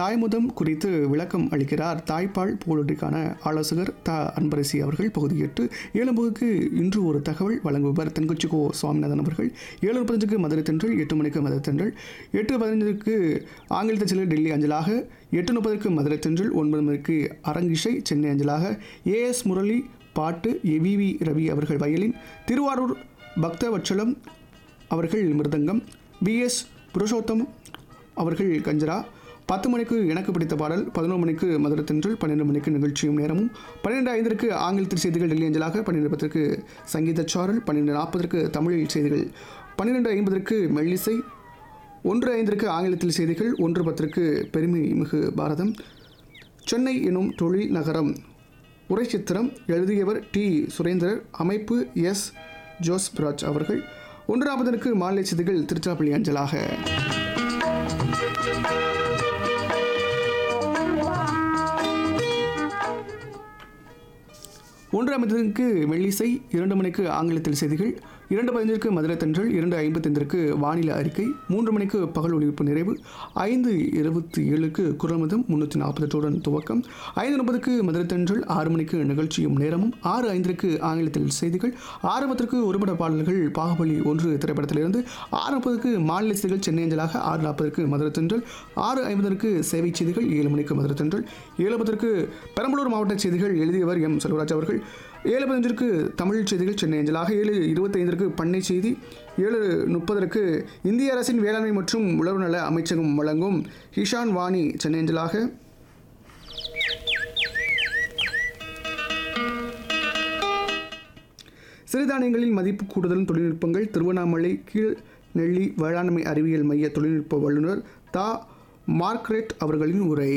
தாய்முதம் குறித்து விளக்கம் அளிக்கிறார் தாய்ப்பால் போலொன்றிற்கான ஆலோசகர் த அன்பரசி அவர்கள் பகுதி எட்டு ஏழும்பதுக்கு இன்று ஒரு தகவல் வழங்குபவர் தென்கொச்சி கோ சுவாமிநாதன் அவர்கள் ஏழு முப்பத்தஞ்சுக்கு மதுரை தென்றல் எட்டு மணிக்கு மதுரை தென்றல் எட்டு பதினஞ்சுக்கு ஆங்கிலத்தில் சில டெல்லி அஞ்சலாக எட்டு முப்பதுக்கு மதுரை தென்றல் ஒன்பது மணிக்கு அரங்கிசை சென்னை அஞ்சலாக ஏஎஸ் முரளி பாட்டு எவிவி ரவி அவர்கள் வயலின் திருவாரூர் பக்தவட்சலம் அவர்கள் மிருதங்கம் பிஎஸ் புருஷோத்தம் அவர்கள் கஞ்சரா பத்து மணிக்கு எனக்கு பிடித்த பாடல் பதினோரு மணிக்கு மதுரை தென்றல் பன்னெண்டு மணிக்கு நிகழ்ச்சியும் நேரமும் பன்னிரெண்டு ஐந்திற்கு ஆங்கிலத்தில் செய்திகள் டெல்லி அஞ்சலாக பன்னிரெண்டு பத்திற்கு சங்கீத சாரல் பன்னிரெண்டு நாற்பதற்கு தமிழில் செய்திகள் பன்னிரெண்டு ஐம்பதற்கு மெல்லிசை ஒன்று ஐந்திற்கு ஆங்கிலத்தில் செய்திகள் ஒன்று பத்திற்கு பெருமை மிகு பாரதம் சென்னை எனும் தொழில் நகரம் உரை சித்திரம் எழுதியவர் டி சுரேந்திரர் அமைப்பு எஸ் ஜோஸ்பிராஜ் அவர்கள் ஒன்று நாற்பதற்கு மாநில செய்திகள் திருச்சிராப்பள்ளி அஞ்சலாக ஒன்று ஐம்பதுக்கு மெல்லிசை இரண்டு மணிக்கு ஆங்கிலத்தில் செய்திகள் இரண்டு பதினஞ்சிற்கு மதுரை தென்றல் இரண்டு ஐம்பத்தைந்திற்கு வானிலை அறிக்கை மூன்று மணிக்கு பகல் ஒளிபரப்பு நிறைவு ஐந்து இருபத்தி ஏழுக்கு குரமதம் முன்னூற்றி நாற்பத்தெட்டுடன் துவக்கம் ஐந்து முப்பதுக்கு மதுரை தென்றல் ஆறு மணிக்கு நிகழ்ச்சியும் நேரமும் ஆறு ஐந்திற்கு ஆங்கிலத்தில் செய்திகள் ஆறு பத்திற்கு ஒருபட பாடல்கள் பாகுபலி ஒன்று திரைப்படத்திலிருந்து ஆறு முப்பதுக்கு மாநில செய்திகள் சென்னை அஞ்சலாக ஆறு நாற்பதுக்கு மதுரை தென்றல் ஆறு ஐம்பதற்கு சேவை செய்திகள் ஏழு மணிக்கு மதுரை தென்றல் ஏழு பத்திற்கு பெரம்பலூர் மாவட்ட செய்திகள் எழுதியவர் எம் செல்வராஜ் அவர்கள் ஏழு பதினஞ்சிற்கு தமிழ் செய்திகள் சென்னை அஞ்சலாக ஏழு இருபத்தைந்திற்கு பண்ணை செய்தி ஏழு முப்பதற்கு இந்திய அரசின் வேளாண்மை மற்றும் உழவு நல அமைச்சகம் வழங்கும் ஹிஷான் வாணி சென்னை அஞ்சலாக சிறுதானியங்களில் மதிப்பு கூடுதலும் தொழில்நுட்பங்கள் திருவண்ணாமலை கீழ் நெல்லி வேளாண்மை அறிவியல் மைய தொழில்நுட்ப வல்லுநர் தா மார்க்ரெட் அவர்களின் உரை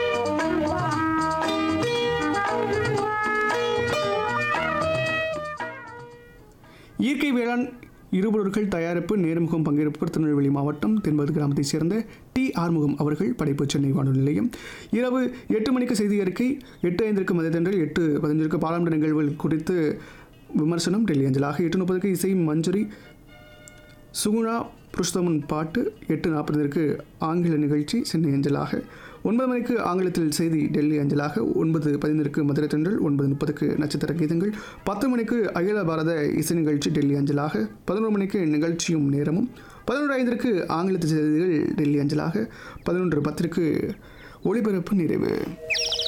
இயற்கை வேளாண் இருபொருட்கள் தயாரிப்பு நேர்முகம் பங்கேற்பவர் திருநெல்வேலி மாவட்டம் தென்பது கிராமத்தைச் சேர்ந்த டி ஆறுமுகம் அவர்கள் படைப்பு சென்னை வானொலி நிலையம் இரவு எட்டு மணிக்கு செய்தி அறிக்கை எட்டு ஐந்திற்கு மதியதன்றல் எட்டு பதினஞ்சிற்கு பாராளுமன்ற நிகழ்வுகள் குறித்து விமர்சனம் டெல்லி அஞ்சலாக எட்டு முப்பதுக்கு இசை மஞ்சரி சுகுணா புருஷோத்தமன் பாட்டு எட்டு நாற்பதற்கு ஆங்கில நிகழ்ச்சி சென்னை அஞ்சலாக ஒன்பது மணிக்கு ஆங்கிலத்தில் செய்தி டெல்லி அஞ்சலாக ஒன்பது பதினருக்கு மதுரை தென்றல் ஒன்பது முப்பதுக்கு நட்சத்திர கீதங்கள் பத்து மணிக்கு அகில பாரத இசை நிகழ்ச்சி டெல்லி அஞ்சலாக பதினோரு மணிக்கு நிகழ்ச்சியும் நேரமும் பதினொன்று ஐந்திற்கு ஆங்கிலத்தில் செய்திகள் டெல்லி அஞ்சலாக பதினொன்று பத்திற்கு ஒளிபரப்பு நிறைவு